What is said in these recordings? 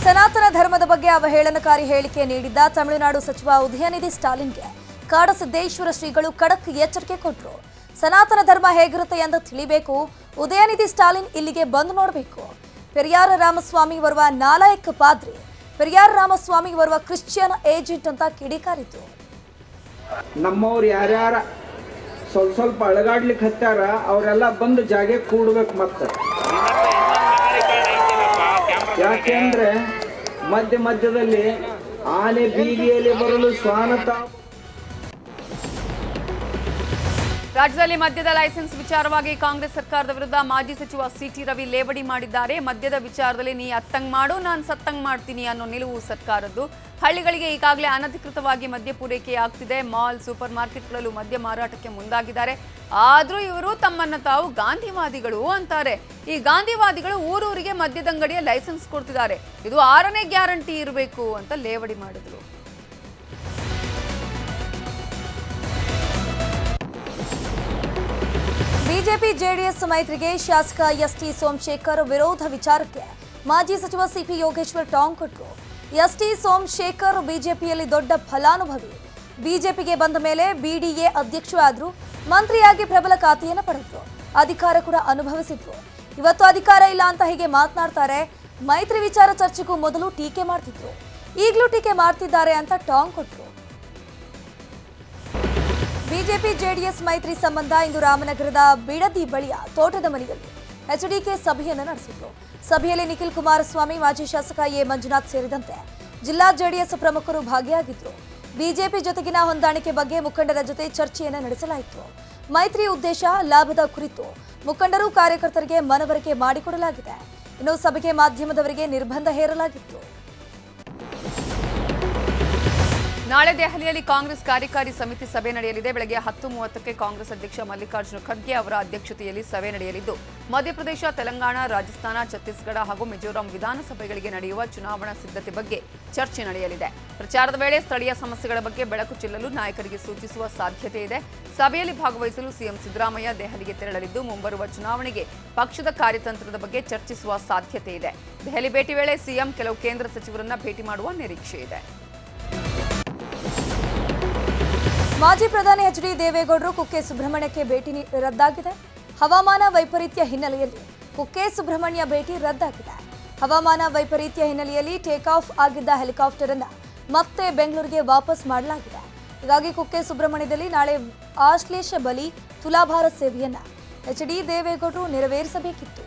ಸನಾತನ ಧರ್ಮದ ಬಗ್ಗೆ ಅವಹೇಳನಕಾರಿ ಹೇಳಿಕೆ ನೀಡಿದ್ದ ತಮಿಳುನಾಡು ಸಚಿವ ಉದಯನಿಧಿ ಸ್ಟಾಲಿನ್ಗೆ ಕಾಡಸಿದ್ದೇಶ್ವರ ಶ್ರೀಗಳು ಖಡಕ್ ಎಚ್ಚರಿಕೆ ಕೊಟ್ಟರು ಸನಾತನ ಧರ್ಮ ಹೇಗಿರುತ್ತೆ ಎಂದು ತಿಳಿಬೇಕು ಉದಯನಿಧಿ ಸ್ಟಾಲಿನ್ ಇಲ್ಲಿಗೆ ಬಂದು ನೋಡಬೇಕು ಪೆರಿಯಾರ ರಾಮಸ್ವಾಮಿ ಬರುವ ನಾಲಾಯಕ್ ಪಾದ್ರಿ ಪೆರಿಯಾರ ರಾಮಸ್ವಾಮಿ ಬರುವ ಕ್ರಿಶ್ಚಿಯನ್ ಏಜೆಂಟ್ ಅಂತ ಕಿಡಿಕಾರಿತು ನಮ್ಮವ್ರು ಯಾರ್ಯಾರ ಸ್ವಲ್ಪ ಸ್ವಲ್ಪ ಅಳಗಾಡ್ಲಿಕ್ಕೆ ಹತ್ಯಾರ ಅವರೆಲ್ಲ ಬಂದು ಜಾಗೆ ಕೂಡ್ಬೇಕು ಮತ್ತೆ ಯಾಕೆಂದ್ರೆ ಮಧ್ಯ ಮಧ್ಯದಲ್ಲಿ ಆನೆ ಬೀದಿಯಲ್ಲಿ ಬರಲು ಸ್ವಾನತ ರಾಜ್ಯದಲ್ಲಿ ಮದ್ಯದ ಲೈಸೆನ್ಸ್ ವಿಚಾರವಾಗಿ ಕಾಂಗ್ರೆಸ್ ಸರ್ಕಾರದ ವಿರುದ್ಧ ಮಾಜಿ ಸಚಿವ ಸಿಟಿ ರವಿ ಲೇವಡಿ ಮಾಡಿದ್ದಾರೆ ಮದ್ಯದ ವಿಚಾರದಲ್ಲಿ ನೀ ಅತ್ತಂಗ್ ಮಾಡು ನಾನು ಸತ್ತಂಗ್ ಮಾಡ್ತೀನಿ ಅನ್ನೋ ನಿಲುವು ಸರ್ಕಾರದ್ದು ಹಳ್ಳಿಗಳಿಗೆ ಈಗಾಗಲೇ ಅನಧಿಕೃತವಾಗಿ ಮದ್ಯ ಪೂರೈಕೆ ಆಗ್ತಿದೆ ಮಾಲ್ ಸೂಪರ್ ಮಾರ್ಕೆಟ್ಗಳಲ್ಲೂ ಮದ್ಯ ಮಾರಾಟಕ್ಕೆ ಮುಂದಾಗಿದ್ದಾರೆ ಆದ್ರೂ ಇವರು ತಮ್ಮನ್ನ ತಾವು ಗಾಂಧಿವಾದಿಗಳು ಅಂತಾರೆ ಈ ಗಾಂಧಿವಾದಿಗಳು ಊರೂರಿಗೆ ಮದ್ಯದಂಗಡಿಯ ಲೈಸೆನ್ಸ್ ಕೊಡ್ತಿದ್ದಾರೆ ಇದು ಆರನೇ ಗ್ಯಾರಂಟಿ ಇರಬೇಕು ಅಂತ ಲೇವಡಿ ಮಾಡಿದ್ರು ಬಿಜೆಪಿ ಜೆಡಿಎಸ್ ಮೈತ್ರಿಗೆ ಶಾಸಕ ಎಸ್ಟಿ ಸೋಮಶೇಖರ್ ವಿರೋಧ ವಿಚಾರಕ್ಕೆ ಮಾಜಿ ಸಚಿವ ಸಿಪಿ ಯೋಗೇಶ್ವರ್ ಟಾಂಗ್ ಕೊಟ್ಟರು ಎಸ್ಟಿ ಸೋಮಶೇಖರ್ ಬಿಜೆಪಿಯಲ್ಲಿ ದೊಡ್ಡ ಫಲಾನುಭವಿ ಬಿಜೆಪಿಗೆ ಬಂದ ಮೇಲೆ ಬಿಡಿಎ ಅಧ್ಯಕ್ಷರಾದ್ರು ಮಂತ್ರಿಯಾಗಿ ಪ್ರಬಲ ಖಾತೆಯನ್ನು ಪಡೆದ್ರು ಅಧಿಕಾರ ಕೂಡ ಅನುಭವಿಸಿದ್ರು ಇವತ್ತು ಅಧಿಕಾರ ಇಲ್ಲ ಅಂತ ಹೀಗೆ ಮಾತನಾಡ್ತಾರೆ ಮೈತ್ರಿ ವಿಚಾರ ಚರ್ಚೆಗೂ ಮೊದಲು ಟೀಕೆ ಮಾಡ್ತಿದ್ರು ಈಗಲೂ ಟೀಕೆ ಮಾಡ್ತಿದ್ದಾರೆ ಅಂತ ಟಾಂಗ್ ಕೊಟ್ಟರು ಬಿಜೆಪಿ ಜೆಡಿಎಸ್ ಮೈತ್ರಿ ಸಂಬಂಧ ಇಂದು ರಾಮನಗರದ ಬಿಡದಿ ಬಳಿಯ ತೋಟದ ಮನೆಯಲ್ಲಿ ಎಚ್ಡಿಕೆ ಸಭೆಯನ್ನು ನಡೆಸಿದ್ರು ಸಭೆಯಲ್ಲಿ ನಿಖಿಲ್ ಕುಮಾರಸ್ವಾಮಿ ಮಾಜಿ ಶಾಸಕ ಎ ಮಂಜುನಾಥ್ ಸೇರಿದಂತೆ ಜಿಲ್ಲಾ ಜೆಡಿಎಸ್ ಪ್ರಮುಖರು ಭಾಗಿಯಾಗಿದ್ರು ಬಿಜೆಪಿ ಜೊತೆಗಿನ ಹೊಂದಾಣಿಕೆ ಬಗ್ಗೆ ಮುಖಂಡರ ಜೊತೆ ಚರ್ಚೆಯನ್ನು ನಡೆಸಲಾಯಿತು ಮೈತ್ರಿ ಉದ್ದೇಶ ಲಾಭದ ಕುರಿತು ಮುಖಂಡರು ಕಾರ್ಯಕರ್ತರಿಗೆ ಮನವರಿಕೆ ಮಾಡಿಕೊಡಲಾಗಿದೆ ಇನ್ನು ಸಭೆಗೆ ಮಾಧ್ಯಮದವರಿಗೆ ನಿರ್ಬಂಧ ಹೇರಲಾಗಿತ್ತು ನಾಳೆ ದೆಹಲಿಯಲ್ಲಿ ಕಾಂಗ್ರೆಸ್ ಕಾರ್ಯಕಾರಿ ಸಮಿತಿ ಸಭೆ ನಡೆಯಲಿದೆ ಬೆಳಗ್ಗೆ ಹತ್ತು ಮೂವತ್ತಕ್ಕೆ ಕಾಂಗ್ರೆಸ್ ಅಧ್ಯಕ್ಷ ಮಲ್ಲಿಕಾರ್ಜುನ ಖರ್ಗೆ ಅವರ ಅಧ್ಯಕ್ಷತೆಯಲ್ಲಿ ಸಭೆ ನಡೆಯಲಿದ್ದು ಮಧ್ಯಪ್ರದೇಶ ತೆಲಂಗಾಣ ರಾಜಸ್ಥಾನ ಛತ್ತೀಸ್ಗಢ ಹಾಗೂ ಮಿಜೋರಾಂ ವಿಧಾನಸಭೆಗಳಿಗೆ ನಡೆಯುವ ಚುನಾವಣಾ ಸಿದ್ಧತೆ ಬಗ್ಗೆ ಚರ್ಚೆ ನಡೆಯಲಿದೆ ಪ್ರಚಾರದ ವೇಳೆ ಸ್ಥಳೀಯ ಸಮಸ್ಯೆಗಳ ಬಗ್ಗೆ ಬೆಳಕು ಚೆಲ್ಲಲು ನಾಯಕರಿಗೆ ಸೂಚಿಸುವ ಸಾಧ್ಯತೆ ಇದೆ ಸಭೆಯಲ್ಲಿ ಭಾಗವಹಿಸಲು ಸಿಎಂ ಸಿದ್ದರಾಮಯ್ಯ ದೆಹಲಿಗೆ ತೆರಳಲಿದ್ದು ಮುಂಬರುವ ಚುನಾವಣೆಗೆ ಪಕ್ಷದ ಕಾರ್ಯತಂತ್ರದ ಬಗ್ಗೆ ಚರ್ಚಿಸುವ ಸಾಧ್ಯತೆ ಇದೆ ದೆಹಲಿ ಭೇಟಿ ವೇಳೆ ಸಿಎಂ ಕೆಲವು ಕೇಂದ್ರ ಸಚಿವರನ್ನ ಭೇಟಿ ಮಾಡುವ ನಿರೀಕ್ಷೆ ಇದೆ ಮಾಜಿ ಪ್ರಧಾನಿ ಎಚ್ ಡಿ ದೇವೇಗೌಡರು ಕುಕ್ಕೆ ಸುಬ್ರಹ್ಮಣ್ಯಕ್ಕೆ ಭೇಟಿ ನೀ- ರದ್ದಾಗಿದೆ ಹವಾಮಾನ ವೈಪರೀತ್ಯ ಹಿನ್ನೆಲೆಯಲ್ಲಿ ಕುಕ್ಕೆ ಸುಬ್ರಹ್ಮಣ್ಯ ಭೇಟಿ ರದ್ದಾಗಿದೆ ಹವಾಮಾನ ವೈಪರೀತ್ಯ ಹಿನ್ನೆಲೆಯಲ್ಲಿ ಟೇಕ್ ಆಫ್ ಆಗಿದ್ದ ಹೆಲಿಕಾಪ್ಟರ್ ಅನ್ನ ಮತ್ತೆ ಬೆಂಗಳೂರಿಗೆ ವಾಪಸ್ ಮಾಡಲಾಗಿದೆ ಹೀಗಾಗಿ ಕುಕ್ಕೆ ಸುಬ್ರಹ್ಮಣ್ಯದಲ್ಲಿ ನಾಳೆ ಆಶ್ಲೇಷ ಬಲಿ ತುಲಾಭಾರ ಸೇವೆಯನ್ನ ಎಚ್ ಡಿ ದೇವೇಗೌಡರು ನೆರವೇರಿಸಬೇಕಿತ್ತು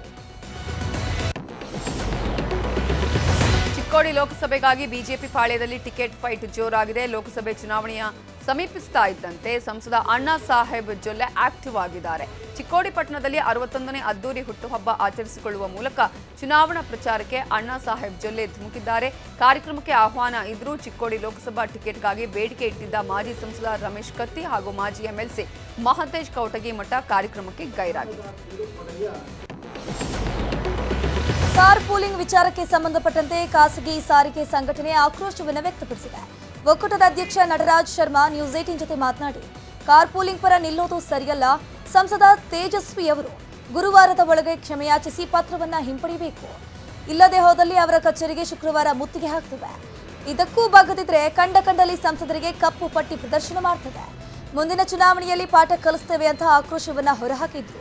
ಚಿಕ್ಕೋಡಿ ಲೋಕಸಭೆಗಾಗಿ ಬಿಜೆಪಿ ಪಾಳ್ಯದಲ್ಲಿ ಟಿಕೆಟ್ ಫೈಟ್ ಜೋರಾಗಿದೆ ಲೋಕಸಭೆ ಚುನಾವಣೆಯ ಸಮೀಪಿಸ್ತಾ ಇದ್ದಂತೆ ಸಂಸದ ಅಣ್ಣಾ ಸಾಹೇಬ್ ಜೊಲ್ಲೆ ಆಕ್ಟಿವ್ ಆಗಿದ್ದಾರೆ ಚಿಕ್ಕೋಡಿ ಪಟ್ಟಣದಲ್ಲಿ ಅರವತ್ತೊಂದನೇ ಅದ್ದೂರಿ ಹುಟ್ಟುಹಬ್ಬ ಆಚರಿಸಿಕೊಳ್ಳುವ ಮೂಲಕ ಚುನಾವಣಾ ಪ್ರಚಾರಕ್ಕೆ ಅಣ್ಣಾ ಸಾಹೇಬ್ ಜೊಲ್ಲೆ ಧುಮುಕಿದ್ದಾರೆ ಕಾರ್ಯಕ್ರಮಕ್ಕೆ ಆಹ್ವಾನ ಇದ್ರೂ ಚಿಕ್ಕೋಡಿ ಲೋಕಸಭಾ ಟಿಕೆಟ್ಗಾಗಿ ಬೇಡಿಕೆ ಇಟ್ಟಿದ್ದ ಮಾಜಿ ಸಂಸದ ರಮೇಶ್ ಕತ್ತಿ ಹಾಗೂ ಮಾಜಿ ಎಂಎಲ್ಸಿ ಮಹಂತೇಶ್ ಕೌಟಗಿ ಮಠ ಕಾರ್ಯಕ್ರಮಕ್ಕೆ ಗೈರಾಗಿದ್ದಾರೆ ಕಾರ್ ಪೂಲಿಂಗ್ ವಿಚಾರಕ್ಕೆ ಸಂಬಂಧಪಟ್ಟಂತೆ ಖಾಸಗಿ ಸಾರಿಗೆ ಸಂಘಟನೆ ಆಕ್ರೋಶವನ್ನು ವ್ಯಕ್ತಪಡಿಸಿದೆ ಒಕ್ಕೂಟದ ಅಧ್ಯಕ್ಷ ನಟರಾಜ್ ಶರ್ಮಾ ನ್ಯೂಸ್ ಏಟಿನ್ ಜೊತೆ ಮಾತನಾಡಿ ಕಾರ್ ಪೂಲಿಂಗ್ ಪರ ನಿಲ್ಲೋದು ಸರಿಯಲ್ಲ ಸಂಸದ ತೇಜಸ್ವಿ ಅವರು ಗುರುವಾರದ ಒಳಗೆ ಕ್ಷಮೆಯಾಚಿಸಿ ಪತ್ರವನ್ನ ಹಿಂಪಡಿಬೇಕು ಇಲ್ಲದೆ ಹೋದಲ್ಲಿ ಅವರ ಕಚೇರಿಗೆ ಶುಕ್ರವಾರ ಮುತ್ತಿಗೆ ಹಾಕ್ತವೆ ಇದಕ್ಕೂ ಬಗ್ಗದಿದ್ರೆ ಕಂಡ ಕಂಡಲ್ಲಿ ಸಂಸದರಿಗೆ ಕಪ್ಪು ಪಟ್ಟಿ ಪ್ರದರ್ಶನ ಮಾಡ್ತದೆ ಮುಂದಿನ ಚುನಾವಣೆಯಲ್ಲಿ ಪಾಠ ಕಲಿಸ್ತೇವೆ ಅಂತ ಆಕ್ರೋಶವನ್ನ ಹೊರಹಾಕಿದ್ರು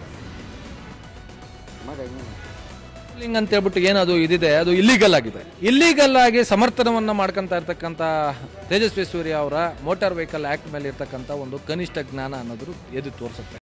ಲಿಂಗ್ ಅಂತ ಹೇಳ್ಬಿಟ್ಟು ಏನದು ಇದಿದೆ ಅದು ಇಲ್ಲಿಗಲ್ ಆಗಿದೆ ಇಲ್ಲಿಗಲ್ ಆಗಿ ಸಮರ್ಥನವನ್ನ ಮಾಡ್ಕೊಂತ ಇರ್ತಕ್ಕಂಥ ತೇಜಸ್ವಿ ಸೂರ್ಯ ಅವರ ಮೋಟಾರ್ ವೆಹಿಕಲ್ ಆಕ್ಟ್ ಮೇಲೆ ಇರ್ತಕ್ಕಂಥ ಒಂದು ಕನಿಷ್ಠ ಜ್ಞಾನ ಅನ್ನೋದು ಎದು ತೋರಿಸುತ್ತೆ